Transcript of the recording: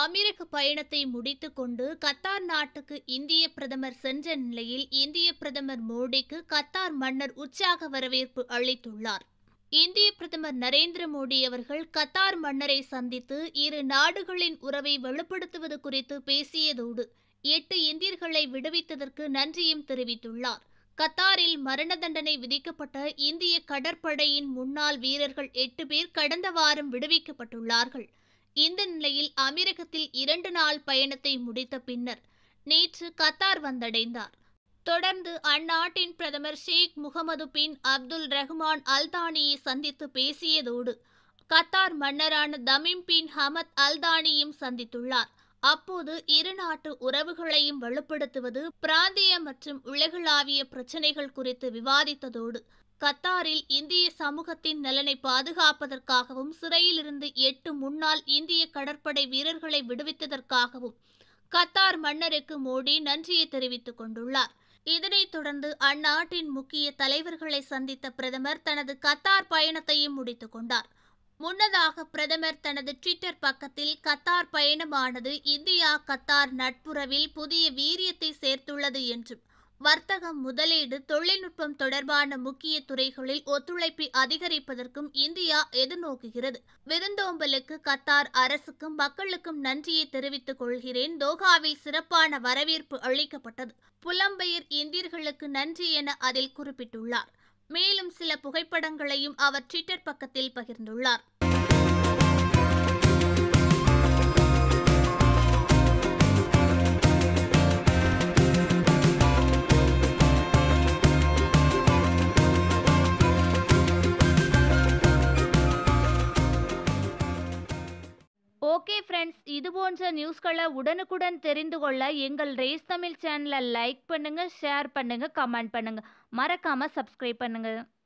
அமெரிக்க பயணத்தை முடித்துக்கொண்டு கத்தார் நாட்டுக்கு இந்திய பிரதமர் சென்ற நிலையில் இந்திய பிரதமர் மோடிக்கு கத்தார் மன்னர் உற்சாக வரவேற்பு அளித்துள்ளார் இந்திய பிரதமர் நரேந்திர மோடி அவர்கள் கத்தார் மன்னரை சந்தித்து இரு நாடுகளின் உறவை வலுப்படுத்துவது குறித்து பேசியதோடு எட்டு இந்தியர்களை விடுவித்ததற்கு நன்றியும் தெரிவித்துள்ளார் கத்தாரில் மரண தண்டனை விதிக்கப்பட்ட இந்திய கடற்படையின் முன்னாள் வீரர்கள் எட்டு பேர் கடந்த வாரம் விடுவிக்கப்பட்டுள்ளார்கள் இந்த நிலையில் அமெரிக்கத்தில் இரண்டு நாள் பயணத்தை முடித்த பின்னர் நேற்று கத்தார் வந்தடைந்தார் தொடர்ந்து அந்நாட்டின் பிரதமர் ஷேக் முகமது பின் அப்துல் ரஹ்மான் அல்தானியை சந்தித்து பேசியதோடு கத்தார் மன்னரான தமீம் பின் ஹமத் அல்தானியும் சந்தித்துள்ளார் அப்போது இரு நாட்டு உறவுகளையும் வலுப்படுத்துவது பிராந்திய மற்றும் உலகளாவிய பிரச்சினைகள் குறித்து விவாதித்ததோடு கத்தாரில் இந்திய சமூகத்தின் நலனை பாதுகாப்பதற்காகவும் சிறையிலிருந்து எட்டு முன்னாள் இந்திய கடற்படை வீரர்களை விடுவித்ததற்காகவும் கத்தார் மன்னருக்கு மோடி நன்றியை தெரிவித்துக் கொண்டுள்ளார் இதனைத் தொடர்ந்து அந்நாட்டின் முக்கிய தலைவர்களை சந்தித்த பிரதமர் தனது கத்தார் பயணத்தையும் முடித்துக் கொண்டார் முன்னதாக பிரதமர் தனது ட்விட்டர் பக்கத்தில் கத்தார் பயணமானது இந்தியா கத்தார் நட்புறவில் புதிய வீரியத்தை சேர்த்துள்ளது என்றும் வர்த்தகம் முதலீடு தொழில்நுட்பம் தொடர்பான முக்கிய துறைகளில் ஒத்துழைப்பை அதிகரிப்பதற்கும் இந்தியா எதிர்நோக்குகிறது விருந்தோம்பலுக்கு கத்தார் அரசுக்கும் மக்களுக்கும் நன்றியை தெரிவித்துக் கொள்கிறேன் தோஹாவில் சிறப்பான வரவேற்பு அளிக்கப்பட்டது புலம்பெயர் இந்தியர்களுக்கு நன்றி என அதில் குறிப்பிட்டுள்ளார் மேலும் சில புகைப்படங்களையும் அவர் ட்விட்டர் பக்கத்தில் பகிர்ந்துள்ளார் ஓகே ஃப்ரெண்ட்ஸ் இது போன்ற நியூஸ்களை உடனுக்குடன் தெரிந்து கொள்ள எங்கள் ரேஸ் தமிழ் சேனலை லைக் பண்ணுங்க ஷேர் பண்ணுங்க கமெண்ட் பண்ணுங்க மறக்காம சப்ஸ்கிரைப் பண்ணுங்க